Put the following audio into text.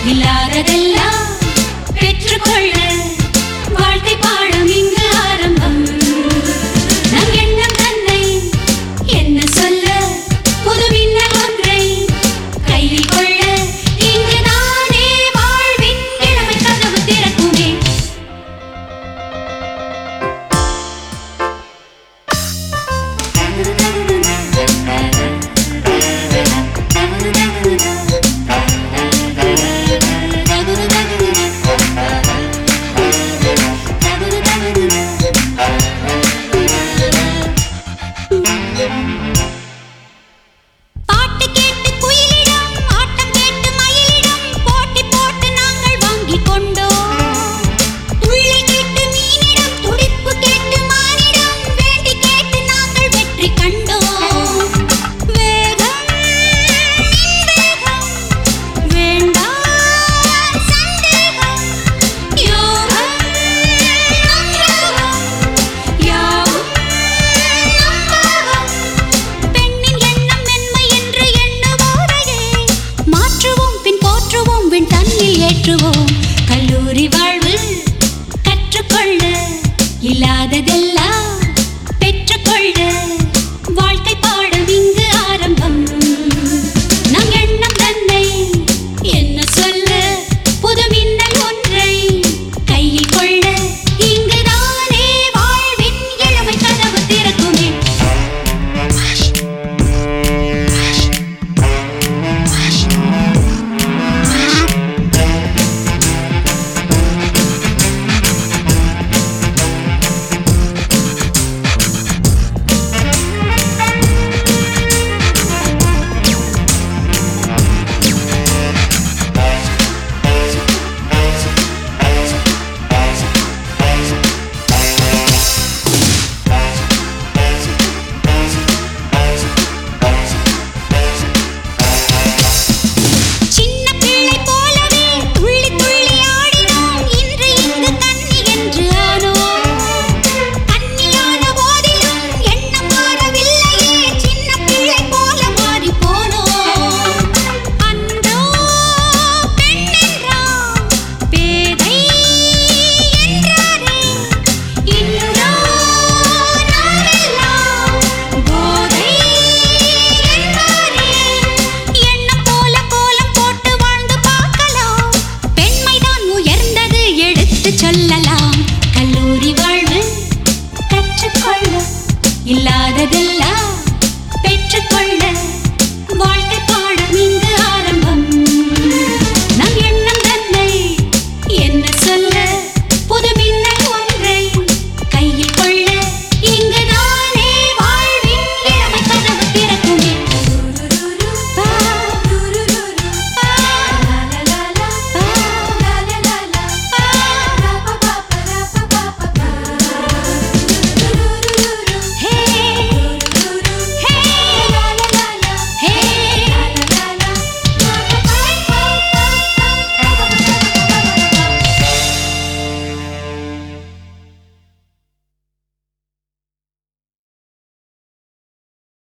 இல்லாததெல்லாம் பெற்றுக்கொள்ள வாழ்க்கை பாடம் இங்கு ஆரம்பம் நம் எண்ணம் தன்னை என்ன சொல்ல புது மின்னல் ஒன்றை கையில் கொள்ள இங்கு நானே வாழ்வின் இளமை கதவு திறக்குமே பாட்டு கேட்டு குயிலிடம் ஆட்டம் கேட்டு மயிலிடம் போட்டி போட்டு நாங்கள் வாங்கிக் கொண்டோம் துள்ளி கேட்டு மீனிடம் துடிப்பு கேட்டு மானிடம் வேண்டி கேட்டு நாங்கள் வெற்றி கண்டோம் வேகம் நின் வேகம் வேண்டாம் சந்தேகம் யோகம் நம் யோகம் யாவும் நம் பாகம் பெண்ணின் எண்ணம் மென்மை என்று எண்ணுவோரையே மாற்றுவோம் பின் போற்றுவோம் பின் தன்னில் ஏற்றுவோம் கல்லூரி வாழ்வு கற்றுக்கொள்ள இல்லாததெல்லாம் பெற்றுக்கொள்ள